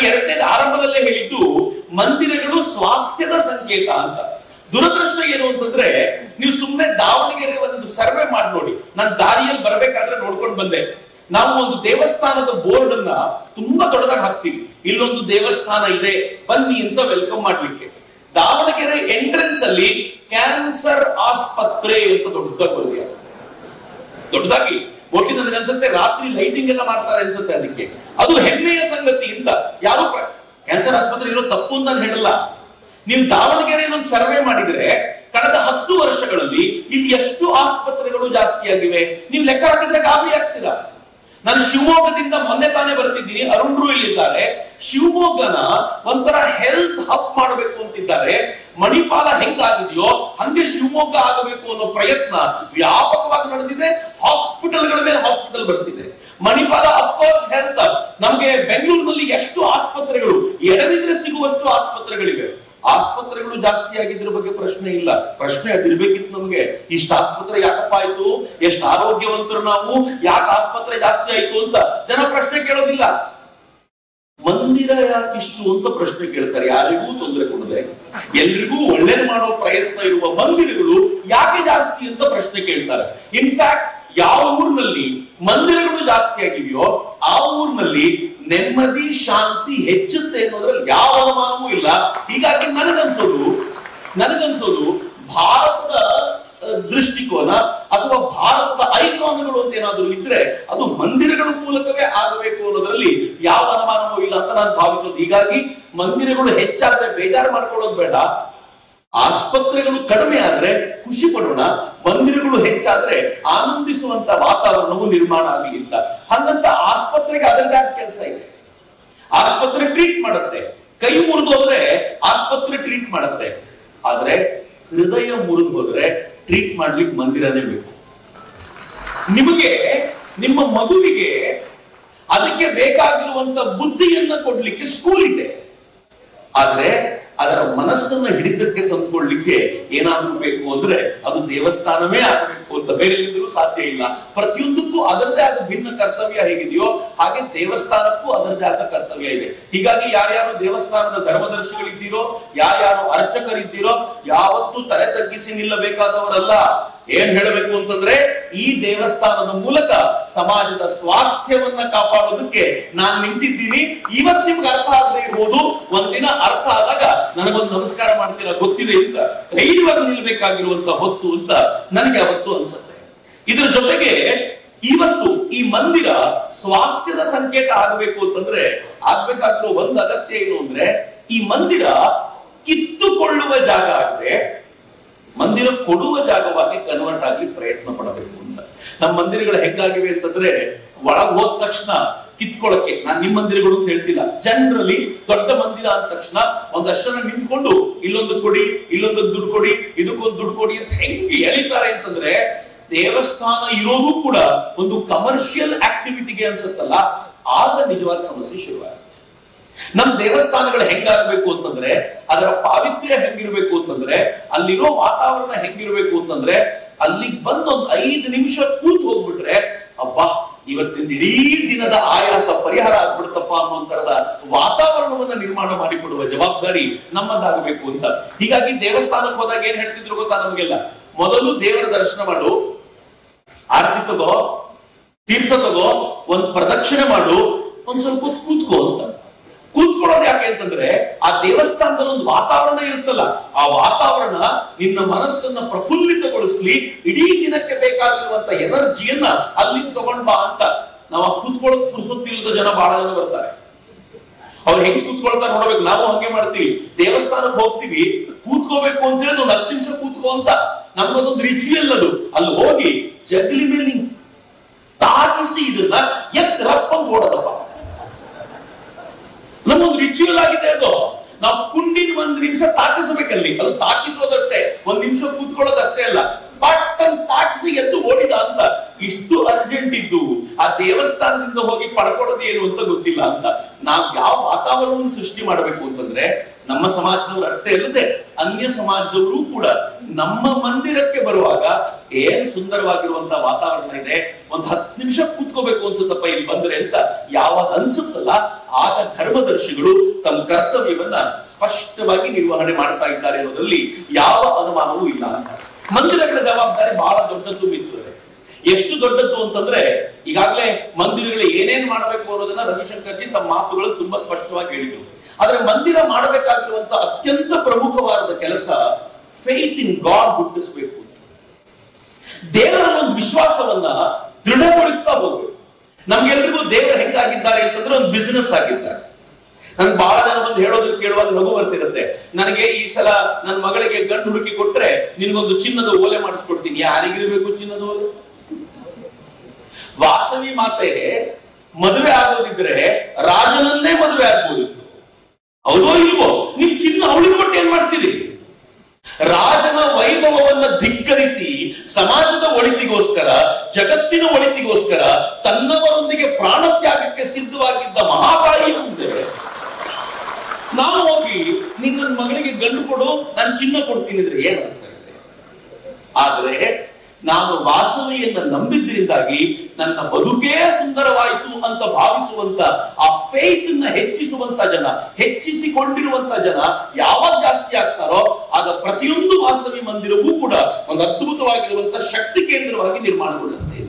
ನನಗೆ ಎರಡನೇದು ಆರಂಭದಲ್ಲೇ ಹೇಳಿದ್ದು ಮಂದಿರಗಳು ಸ್ವಾಸ್ಥ್ಯದ ಸಂಕೇತ ಅಂತ ದುರದೃಷ್ಟ ಏನು ಅಂತಂದ್ರೆ ನೀವು ಸುಮ್ಮನೆ ದಾವಣಗೆರೆ ಒಂದು ಸರ್ವೆ ಮಾಡಿ ನೋಡಿ ನಾನು ದಾರಿಯಲ್ಲಿ ಬರ್ಬೇಕಾದ್ರೆ ನೋಡ್ಕೊಂಡು ಬಂದೆ ನಾವು ಒಂದು ದೇವಸ್ಥಾನದ ಬೋರ್ಡ್ ಅನ್ನ ತುಂಬಾ ದೊಡ್ಡದಾಗಿ ಹಾಕ್ತೀವಿ ಇಲ್ಲೊಂದು ದೇವಸ್ಥಾನ ಇದೆ ಬನ್ನಿ ಅಂತ ವೆಲ್ಕಮ್ ಮಾಡ್ಲಿಕ್ಕೆ ದಾವಣಗೆರೆ ಎಂಟ್ರೆನ್ಸ್ ಅಲ್ಲಿ ಕ್ಯಾನ್ಸರ್ ಆಸ್ಪತ್ರೆ ಅಂತ ದೊಡ್ಡದಾಗಿ ಬರೆದಿದ್ದಾರೆ ದೊಡ್ಡದಾಗಿ ಮೋಸ್ಟ್ಲಿ ನನಗೆ ಅನ್ಸುತ್ತೆ ರಾತ್ರಿ ಲೈಟಿಂಗ್ ಎಲ್ಲ ಮಾಡ್ತಾರೆ ಅನ್ಸುತ್ತೆ ಅದಕ್ಕೆ ಅದು ಹೆಮ್ಮೆಯ ಸಂಗತಿ ಅಂತ ಯಾರು ಕ್ಯಾನ್ಸರ್ ಆಸ್ಪತ್ರೆ ಇರೋ ತಪ್ಪು ಅಂತ ನಾನು ಹೇಳಲ್ಲ ನೀವು ದಾವಣಗೆರೆಯಲ್ಲಿ ಒಂದು ಸರ್ವೆ ಮಾಡಿದ್ರೆ ಕಳೆದ ಹತ್ತು ವರ್ಷಗಳಲ್ಲಿ ಇಲ್ಲಿ ಎಷ್ಟು ಆಸ್ಪತ್ರೆಗಳು ಜಾಸ್ತಿ ಆಗಿವೆ ನೀವು ಲೆಕ್ಕ ಹಾಕಿದ್ರೆ ಗಾಬರಿ ಆಗ್ತೀರಾ ನಾನು ಶಿವಮೊಗ್ಗದಿಂದ ಮೊನ್ನೆ ತಾನೇ ಬರ್ತಿದ್ದೀನಿ ಅರುಣ್ರು ಇಲ್ಲಿದ್ದಾರೆ ಶಿವಮೊಗ್ಗನ ಒಂಥರ ಹೆಲ್ತ್ ಹಬ್ ಮಾಡಬೇಕು ಅಂತಿದ್ದಾರೆ ಮಣಿಪಾಲ ಹೆಂಗಾಗಿದೆಯೋ ಹಂಗೆ ಶಿವಮೊಗ್ಗ ಆಗಬೇಕು ಅನ್ನೋ ಪ್ರಯತ್ನ ವ್ಯಾಪಕವಾಗಿ ನಡೆದಿದೆ ಹಾಸ್ಪಿಟಲ್ಗಳ ಮೇಲೆ ಹಾಸ್ಪಿಟಲ್ ಬರ್ತಿದೆ ಮಣಿಪಾಲ ಅಫ್ಕೋರ್ಸ್ ಹೆಲ್ತ್ ಹಬ್ ನಮ್ಗೆ ಬೆಂಗಳೂರಿನಲ್ಲಿ ಎಷ್ಟು ಆಸ್ಪತ್ರೆಗಳು ಎಡವಿದ್ರೆ ಸಿಗುವಷ್ಟು ಆಸ್ಪತ್ರೆಗಳಿವೆ ಆಸ್ಪತ್ರೆಗಳು ಜಾಸ್ತಿ ಆಗಿದ್ರ ಬಗ್ಗೆ ಪ್ರಶ್ನೆ ಇಲ್ಲ ಪ್ರಶ್ನೆ ಅದಿರ್ಬೇಕಿತ್ತು ನಮ್ಗೆ ಇಷ್ಟ ಆಸ್ಪತ್ರೆ ಯಾಕಪ್ಪ ಆಯ್ತು ಎಷ್ಟು ಆರೋಗ್ಯವಂತರು ನಾವು ಯಾಕೆ ಆಸ್ಪತ್ರೆ ಜಾಸ್ತಿ ಆಯ್ತು ಅಂತ ಜನ ಪ್ರಶ್ನೆ ಕೇಳೋದಿಲ್ಲ ಮಂದಿರ ಯಾಕಿಷ್ಟು ಅಂತ ಪ್ರಶ್ನೆ ಕೇಳ್ತಾರೆ ಯಾರಿಗೂ ತೊಂದರೆ ಕೊಡದೆ ಎಲ್ರಿಗೂ ಒಳ್ಳೇದು ಮಾಡೋ ಪ್ರಯತ್ನ ಇರುವ ಮಂದಿರಗಳು ಯಾಕೆ ಜಾಸ್ತಿ ಅಂತ ಪ್ರಶ್ನೆ ಕೇಳ್ತಾರೆ ಇನ್ಫ್ಯಾಕ್ಟ್ ಯಾವ ಊರಿನಲ್ಲಿ ಮಂದಿರಗಳು ಜಾಸ್ತಿ ಆಗಿದೆಯೋ ಆ ಊರಿನಲ್ಲಿ ನೆಮ್ಮದಿ ಶಾಂತಿ ಹೆಚ್ಚುತ್ತೆ ಅನ್ನೋದ್ರಲ್ಲಿ ಯಾವ ಅನುಮಾನವೂ ಇಲ್ಲ ಹೀಗಾಗಿ ನನಗನ್ಸೋದು ನನಗನ್ಸೋದು ಭಾರತದ ಅಹ್, ದೃಷ್ಟಿಕೋನ ಅಥವಾ ಭಾರತದ ಐಕಾನ್ಗಳು ಅಂತ ಏನಾದ್ರು ಇದ್ರೆ ಅದು ಮಂದಿರಗಳ ಮೂಲಕವೇ ಆಗಬೇಕು ಅನ್ನೋದ್ರಲ್ಲಿ ಯಾವ ಅನುಮಾನವೂ ಇಲ್ಲ ಅಂತ ನಾನು ಭಾವಿಸೋದು ಹೀಗಾಗಿ ಮಂದಿರಗಳು ಹೆಚ್ಚಾದ್ರೆ ಬೇಜಾರು ಮಾಡ್ಕೊಳ್ಳೋದು ಬೇಡ ಆಸ್ಪತ್ರೆಗಳು ಕಡಿಮೆ ಆದ್ರೆ ಖುಷಿ ಪಡೋಣ ಮಂದಿರಗಳು ಹೆಚ್ಚಾದ್ರೆ ಆನಂದಿಸುವಂತ ವಾತಾವರಣವು ನಿರ್ಮಾಣ ಆಗಲಿ ಅಂತ ಹಂಗಂತ ಆಸ್ಪತ್ರೆಗೆ ಅದರದೇ ಆದ ಕೆಲಸ ಇದೆ ಆಸ್ಪತ್ರೆ ಟ್ರೀಟ್ ಮಾಡುತ್ತೆ ಕೈ ಮುರಿದು ಹೋದ್ರೆ ಆಸ್ಪತ್ರೆ ಟ್ರೀಟ್ ಮಾಡುತ್ತೆ ಆದ್ರೆ ಹೃದಯ ಮುರಿದು ಹೋದ್ರೆ ಟ್ರೀಟ್ ಮಾಡ್ಲಿಕ್ಕೆ ಮಂದಿರನೇ ಬೇಕು ನಿಮಗೆ ನಿಮ್ಮ ಮಗುವಿಗೆ ಅದಕ್ಕೆ ಬೇಕಾಗಿರುವಂತ ಬುದ್ಧಿಯನ್ನ ಕೊಡ್ಲಿಕ್ಕೆ ಸ್ಕೂಲ್ ಇದೆ ಆದ್ರೆ ಅದರ ಮನಸ್ಸನ್ನ ಹಿಡಿತಕ್ಕೆ ತಂದುಕೊಳ್ಳಿಕ್ಕೆ ಏನಾದ್ರೂ ಬೇಕು ಅಂದ್ರೆ ಅದು ದೇವಸ್ಥಾನವೇ ಆಗಬೇಕು ಅಂತ ಬೇರೆ ಎಲ್ಲಿದ್ರೂ ಸಾಧ್ಯ ಇಲ್ಲ ಪ್ರತಿಯೊಂದಕ್ಕೂ ಅದರದೇ ಆದ ಭಿನ್ನ ಕರ್ತವ್ಯ ಹೇಗಿದೆಯೋ ಹಾಗೆ ದೇವಸ್ಥಾನಕ್ಕೂ ಅದರದೇ ಆದ ಕರ್ತವ್ಯ ಇದೆ ಹೀಗಾಗಿ ಯಾರ್ಯಾರು ದೇವಸ್ಥಾನದ ಧರ್ಮದರ್ಶಿಗಳಿದ್ದೀರೋ ಯಾರ್ಯಾರು ಅರ್ಚಕರಿದ್ದೀರೋ ಯಾವತ್ತೂ ತಲೆ ತಗ್ಗಿಸಿ ನಿಲ್ಲಬೇಕಾದವರಲ್ಲ ಏನ್ ಹೇಳಬೇಕು ಅಂತಂದ್ರೆ ಈ ದೇವಸ್ಥಾನದ ಮೂಲಕ ಸಮಾಜದ ಸ್ವಾಸ್ಥ್ಯವನ್ನ ಕಾಪಾಡೋದಕ್ಕೆ ನಾನು ನಿಂತಿದ್ದೀನಿ ಇವತ್ತು ನಿಮ್ಗೆ ಅರ್ಥ ಆಗದೆ ಇರ್ಬೋದು ಒಂದಿನ ಅರ್ಥ ಆದಾಗ ನನಗೊಂದು ನಮಸ್ಕಾರ ಮಾಡ್ತೀರಾ ಗೊತ್ತಿದೆ ಅಂತ ಧೈರ್ಯವಾಗಿ ನಿಲ್ಬೇಕಾಗಿರುವಂತ ಹೊತ್ತು ಅಂತ ನನಗೆ ಅವತ್ತು ಅನ್ಸುತ್ತೆ ಇದ್ರ ಜೊತೆಗೆ ಇವತ್ತು ಈ ಮಂದಿರ ಸ್ವಾಸ್ಥ್ಯದ ಸಂಕೇತ ಆಗಬೇಕು ಅಂತಂದ್ರೆ ಆಗ್ಬೇಕಾಗಿರೋ ಒಂದು ಅಗತ್ಯ ಏನು ಅಂದ್ರೆ ಈ ಮಂದಿರ ಕಿತ್ತುಕೊಳ್ಳುವ ಜಾಗ ಆಗದೆ ಮಂದಿರ ಕೊಡುವ ಜಾಗವಾಗಿ ಕನ್ವರ್ಟ್ ಆಗ್ಲಿ ಪ್ರಯತ್ನ ಪಡಬೇಕು ಅಂತ ನಮ್ಮ ಮಂದಿರಗಳು ಹೆಂಗಾಗಿವೆ ಅಂತಂದ್ರೆ ಒಳಗ್ ಹೋದ ತಕ್ಷಣ ಕಿತ್ಕೊಳ್ಳಕ್ಕೆ ನಾನ್ ನಿಮ್ ಮಂದಿರಗಳು ಅಂತ ಹೇಳ್ತಿಲ್ಲ ಜನರಲಿ ದೊಡ್ಡ ಮಂದಿರ ಅಂದ ತಕ್ಷಣ ಒಂದಷ್ಟು ಜನ ನಿಂತ್ಕೊಂಡು ಇಲ್ಲೊಂದು ಕೊಡಿ ಇಲ್ಲೊಂದು ದುಡ್ಡು ಕೊಡಿ ಇದಕ್ಕೊಂದು ದುಡ್ಡು ಕೊಡಿ ಅಂತ ಹೆಂಗೆ ಎಳಿತಾರೆ ಅಂತಂದ್ರೆ ದೇವಸ್ಥಾನ ಇರೋದು ಕೂಡ ಒಂದು ಕಮರ್ಷಿಯಲ್ ಆಕ್ಟಿವಿಟಿಗೆ ಅನ್ಸುತ್ತಲ್ಲ ಆಗ ನಿಜವಾದ ಸಮಸ್ಯೆ ಶುರುವಾಗುತ್ತೆ ನಮ್ ದೇವಸ್ಥಾನಗಳು ಹೆಂಗಾಗಬೇಕು ಅಂತಂದ್ರೆ ಅದರ ಪಾವಿತ್ರ್ಯ ಹೆಂಗಿರ್ಬೇಕು ಅಂತಂದ್ರೆ ಅಲ್ಲಿರೋ ವಾತಾವರಣ ಹೆಂಗಿರ್ಬೇಕು ಅಂತಂದ್ರೆ ಅಲ್ಲಿಗೆ ಬಂದ್ ಒಂದ್ ಐದು ನಿಮಿಷ ಕೂತ್ ಹೋಗ್ಬಿಟ್ರೆ ಅಬ್ಬಾ ಇವತ್ತಿನ ಇಡೀ ದಿನದ ಆಯಾಸ ಪರಿಹಾರ ಆಗ್ಬಿಡ್ತಪ್ಪ ಅನ್ನೋ ತರದ ವಾತಾವರಣವನ್ನ ನಿರ್ಮಾಣ ಮಾಡಿಕೊಡುವ ಜವಾಬ್ದಾರಿ ನಮ್ಮದಾಗಬೇಕು ಅಂತ ಹೀಗಾಗಿ ದೇವಸ್ಥಾನಕ್ಕೆ ಹೋದಾಗ ಏನ್ ಹೇಳ್ತಿದ್ರು ಗೊತ್ತಾ ನಮಗೆಲ್ಲ ಮೊದಲು ದೇವರ ದರ್ಶನ ಮಾಡು ಆರತಿ ತಗೋ ತೀರ್ಥ ತಗೋ ಒಂದ್ ಪ್ರದಕ್ಷಿಣೆ ಮಾಡು ಒಂದ್ ಸ್ವಲ್ಪ ಹೊತ್ತು ಕೂತ್ಕೋ ಅಂತ ಕೂತ್ಕೊಳ್ಳೋದು ಯಾಕೆ ಅಂತಂದ್ರೆ ಆ ದೇವಸ್ಥಾನದಲ್ಲಿ ಒಂದು ವಾತಾವರಣ ಇರುತ್ತಲ್ಲ ಆ ವಾತಾವರಣ ನಿನ್ನ ಮನಸ್ಸನ್ನ ಪ್ರಫುಲ್ಲಿತಗೊಳಿಸ್ಲಿ ಇಡೀ ದಿನಕ್ಕೆ ಬೇಕಾಗಿರುವಂತ ಎನರ್ಜಿಯನ್ನ ಅಲ್ಲಿ ತಗೊಂಡ್ ಬಾ ಅಂತ ನಾವು ಆ ಕೂತ್ಕೊಳ್ಳೋಕ್ ಪುರುಸೊತ್ತಿಲ್ಲದ ಜನ ಬಹಳ ಜನ ಬರ್ತಾರೆ ಅವ್ರು ಹೆಂಗ್ ಕೂತ್ಕೊಳ್ತಾರೆ ನೋಡ್ಬೇಕು ನಾವು ಹಂಗೆ ಮಾಡ್ತೀವಿ ದೇವಸ್ಥಾನಕ್ಕೆ ಹೋಗ್ತೀವಿ ಕೂತ್ಕೋಬೇಕು ಅಂತ ಹೇಳಿ ಒಂದ್ ಹತ್ತು ನಿಮಿಷ ಕೂತ್ಕೋ ಅಂತ ನಮ್ಗದೊಂದು ರಿಚುವಲ್ ಅದು ಅಲ್ಲಿ ಹೋಗಿ ಜಗಲಿ ಮೇಲೆ ಹಿಂಗ್ ತಾಕಿಸಿ ಇದನ್ನ ಎತ್ ರಪ್ಪಂದ್ ಓಡೋದಪ್ಪ ನಮ್ಮೊಂದು ರಿಚುವಲ್ ಆಗಿದೆ ಅದು ನಾವು ಕುಂಡಿನ ಒಂದ್ ನಿಮಿಷ ತಾಕಿಸಬೇಕಲ್ಲಿ ಅದು ತಾಕಿಸೋದಷ್ಟೇ ಒಂದ್ ನಿಮಿಷ ಕೂತ್ಕೊಳ್ಳೋದಷ್ಟೇ ಅಲ್ಲ ಪಟ್ ಅಂತ ತಾಕಿಸಿ ಎದ್ದು ಓಡಿದ ಅಂತ ಇಷ್ಟು ಅರ್ಜೆಂಟ್ ಇದ್ದು ಆ ದೇವಸ್ಥಾನದಿಂದ ಹೋಗಿ ಪಡ್ಕೊಳ್ಳೋದು ಏನು ಅಂತ ಗೊತ್ತಿಲ್ಲ ಅಂತ ನಾವ್ ಯಾವ ವಾತಾವರಣವನ್ನು ಸೃಷ್ಟಿ ಮಾಡಬೇಕು ಅಂತಂದ್ರೆ ನಮ್ಮ ಸಮಾಜದವರು ಅಷ್ಟೇ ಅಲ್ಲದೆ ಅನ್ಯ ಸಮಾಜದವರು ಕೂಡ ನಮ್ಮ ಮಂದಿರಕ್ಕೆ ಬರುವಾಗ ಏನ್ ಸುಂದರವಾಗಿರುವಂತ ವಾತಾವರಣ ಇದೆ ಒಂದ್ ಹತ್ತು ನಿಮಿಷ ಕೂತ್ಕೋಬೇಕು ಅನ್ಸುತ್ತಪ್ಪ ಇಲ್ಲಿ ಬಂದ್ರೆ ಅಂತ ಯಾವಾಗ ಅನ್ಸುತ್ತಲ್ಲ ಆಗ ಧರ್ಮದರ್ಶಿಗಳು ತಮ್ಮ ಕರ್ತವ್ಯವನ್ನ ಸ್ಪಷ್ಟವಾಗಿ ನಿರ್ವಹಣೆ ಮಾಡ್ತಾ ಇದ್ದಾರೆ ಅನ್ನೋದ್ರಲ್ಲಿ ಯಾವ ಅನುಮಾನವೂ ಇಲ್ಲ ಅಂತ ಮಂದಿರಗಳ ಜವಾಬ್ದಾರಿ ಬಹಳ ದೊಡ್ಡದ್ದು ಮಿತ್ರರೇ ಎಷ್ಟು ದೊಡ್ಡದ್ದು ಅಂತಂದ್ರೆ ಈಗಾಗಲೇ ಮಂದಿರಗಳು ಏನೇನ್ ಮಾಡಬೇಕು ಅನ್ನೋದನ್ನ ರವಿಶಂಕರ್ ಜಿ ತಮ್ಮ ಮಾತುಗಳು ತುಂಬಾ ಸ್ಪಷ್ಟವಾಗಿ ಹೇಳಿದ್ರು ಆದ್ರೆ ಮಂದಿರ ಮಾಡಬೇಕಾಗಿರುವಂತ ಅತ್ಯಂತ ಪ್ರಮುಖವಾದ ಕೆಲಸ ಫೇತ್ ಇನ್ ಗಾಡ್ ಹುಟ್ಟಿಸ್ಬೇಕು ಅಂತ ದೇವರ ಒಂದು ವಿಶ್ವಾಸವನ್ನ ದೃಢಗೊಳಿಸ್ತಾ ಹೋಗ್ಬೇಕು ನಮ್ಗೆಲ್ರಿಗೂ ದೇವರು ಹೆಂಗಾಗಿದ್ದಾರೆ ಅಂತಂದ್ರೆ ಒಂದು ಬಿಸಿನೆಸ್ ಆಗಿದ್ದಾರೆ ನನ್ಗೆ ಬಹಳ ಜನ ಬಂದು ಹೇಳೋದಕ್ಕೆ ಕೇಳುವಾಗ ನಗು ಬರ್ತಿರುತ್ತೆ ನನಗೆ ಈ ಸಲ ನನ್ನ ಮಗಳಿಗೆ ಗಂಡು ಹುಡುಕಿ ಕೊಟ್ರೆ ನಿನಗೊಂದು ಚಿನ್ನದ ಓಲೆ ಮಾಡಿಸ್ಕೊಡ್ತೀನಿ ಯಾರಿಗಿರ್ಬೇಕು ಚಿನ್ನದ ಓಲೆ ವಾಸವಿ ಮಾತೆಗೆ ಮದುವೆ ಆಗೋದಿದ್ರೆ ರಾಜನನ್ನೇ ಮದುವೆ ಆಗ್ಬೋದಿತ್ತು ಹೌದೋ ಇಲ್ವೋ ನಿಮ್ ಚಿನ್ನ ಅವಳಿಗೆ ಕೊಟ್ಟು ಏನ್ ಮಾಡ್ತೀರಿ ರಾಜನ ವೈಭವವನ್ನ ಧಿಕ್ಕರಿಸಿ ಸಮಾಜದ ಒಳಿತಿಗೋಸ್ಕರ ಜಗತ್ತಿನ ಒಳಿತಿಗೋಸ್ಕರ ತನ್ನವರೊಂದಿಗೆ ಪ್ರಾಣ ತ್ಯಾಗಕ್ಕೆ ಸಿದ್ಧವಾಗಿದ್ದ ಮಹಾತಾಯಿ ಮುಂದೆ ನಾವು ಹೋಗಿ ನೀನ್ ನನ್ನ ಮಗಳಿಗೆ ಗಂಡು ಕೊಡು ನಾನು ಚಿನ್ನ ಕೊಡ್ತೀನಿ ಅಂದ್ರೆ ಏನಂತ ಇದೆ ಆದ್ರೆ ನಾನು ವಾಸವಿಯನ್ನ ನಂಬಿದ್ರಿಂದಾಗಿ ನನ್ನ ಬದುಕೇ ಸುಂದರವಾಯಿತು ಅಂತ ಭಾವಿಸುವಂತ ಆ ಫೇತ್ ನ ಹೆಚ್ಚಿಸುವಂತ ಜನ ಹೆಚ್ಚಿಸಿಕೊಂಡಿರುವಂತ ಜನ ಯಾವಾಗ ಜಾಸ್ತಿ ಆಗ್ತಾರೋ ಆಗ ಪ್ರತಿಯೊಂದು ವಾಸವಿ ಮಂದಿರವೂ ಕೂಡ ಒಂದು ಅದ್ಭುತವಾಗಿರುವಂತ ಶಕ್ತಿ ಕೇಂದ್ರವಾಗಿ ನಿರ್ಮಾಣಗೊಳ್ಳುತ್ತೆ